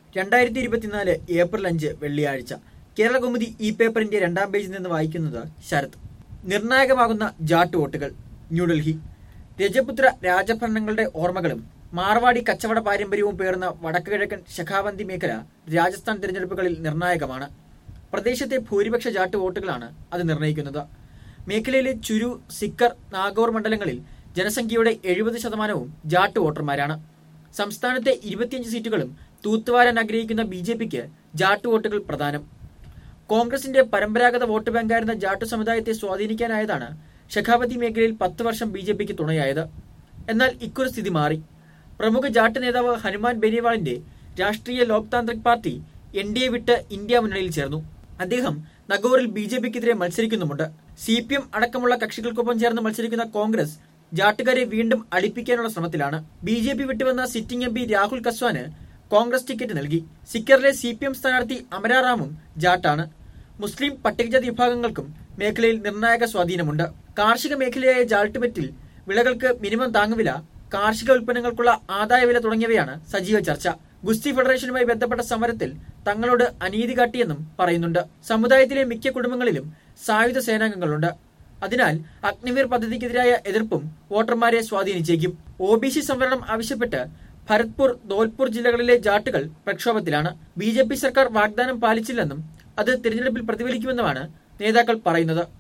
രണ്ടായിരത്തി ഇരുപത്തിനാല് ഏപ്രിൽ അഞ്ച് വെള്ളിയാഴ്ച കേരള കൗമുദി ഈ പേപ്പറിന്റെ രണ്ടാം പേജിൽ നിന്ന് വായിക്കുന്നത് ശരത് നിർണായകമാകുന്ന ജാട്ട് വോട്ടുകൾ ന്യൂഡൽഹി രജപുത്ര രാജഭരണങ്ങളുടെ ഓർമ്മകളും മാർവാടി കച്ചവട പാരമ്പര്യവും പേർന്ന വടക്ക് കിഴക്കൻ ശഖാവന്തി മേഖല രാജസ്ഥാൻ തിരഞ്ഞെടുപ്പുകളിൽ നിർണായകമാണ് പ്രദേശത്തെ ഭൂരിപക്ഷ ജാട്ട് വോട്ടുകളാണ് അത് നിർണ്ണയിക്കുന്നത് മേഖലയിലെ ചുരു സിക്കർ നാഗോർ മണ്ഡലങ്ങളിൽ ജനസംഖ്യയുടെ എഴുപത് ശതമാനവും ജാട്ട് വോട്ടർമാരാണ് സംസ്ഥാനത്തെ ഇരുപത്തിയഞ്ച് സീറ്റുകളും തൂത്തുവാരാൻ ആഗ്രഹിക്കുന്ന ബി ജെ പിക്ക് ജാട്ട് വോട്ടുകൾ പ്രധാനം കോൺഗ്രസിന്റെ പരമ്പരാഗത വോട്ട് ബാങ്കായിരുന്ന ജാട്ടു സമുദായത്തെ സ്വാധീനിക്കാനായതാണ് ഷഖാവതി മേഖലയിൽ പത്ത് വർഷം ബി ജെ പിക്ക് തുണയായത് എന്നാൽ ഇക്കുറി സ്ഥിതി മാറി പ്രമുഖ ജാട്ട് നേതാവ് ഹനുമാൻ ബെനിവാളിന്റെ Rashtriya Loktantrik party N D A വിട്ട് ഇന്ത്യ മുന്നണിയിൽ ചേർന്നു അദ്ദേഹം നഗോറിൽ ബി ജെ പിക്കെതിരെ മത്സരിക്കുന്നുമുണ്ട് സി പി എം അടക്കമുള്ള കക്ഷികൾക്കൊപ്പം ചേർന്ന് മത്സരിക്കുന്ന കോൺഗ്രസ് ജാട്ടുകാരെ വീണ്ടും അടിപ്പിക്കാനുള്ള ശ്രമത്തിലാണ് ബി ജെ പി വിട്ടുവന്ന സിറ്റിംഗ് എം പി രാഹുൽ കസ്വാന് കോൺഗ്രസ് ടിക്കറ്റ് നൽകി സിക്കറിലെ സി പി എം സ്ഥാനാർത്ഥി അമരാറാമും ജാട്ടാണ് മുസ്ലിം പട്ടികജാതി വിഭാഗങ്ങൾക്കും മേഖലയിൽ നിർണായക സ്വാധീനമുണ്ട് കാർഷിക മേഖലയായ ജാൾട്ടുമെറ്റിൽ വിളകൾക്ക് മിനിമം താങ്ങുവില കാർഷിക ഉൽപ്പന്നങ്ങൾക്കുള്ള ആദായ വില തുടങ്ങിയവയാണ് സജീവ ചർച്ച ഗുസ്തി ഫെഡറേഷനുമായി ബന്ധപ്പെട്ട സമരത്തിൽ തങ്ങളോട് അനീതി കാട്ടിയെന്നും പറയുന്നുണ്ട് സമുദായത്തിലെ മിക്ക കുടുംബങ്ങളിലും സായുധ സേനാംഗങ്ങളുണ്ട് അതിനാൽ അഗ്നിവീർ പദ്ധതിക്കെതിരായ എതിർപ്പും വോട്ടർമാരെ സ്വാധീനിച്ചേക്കും ഒ ബി സി സംവരണം ആവശ്യപ്പെട്ട് ഭരത്പൂർ ധോൽപൂർ ജില്ലകളിലെ ജാട്ടുകൾ പ്രക്ഷോഭത്തിലാണ് ബി ജെ പി സർക്കാർ വാഗ്ദാനം പാലിച്ചില്ലെന്നും അത് തിരഞ്ഞെടുപ്പിൽ പ്രതിഫലിക്കുമെന്നുമാണ് നേതാക്കൾ പറയുന്നത്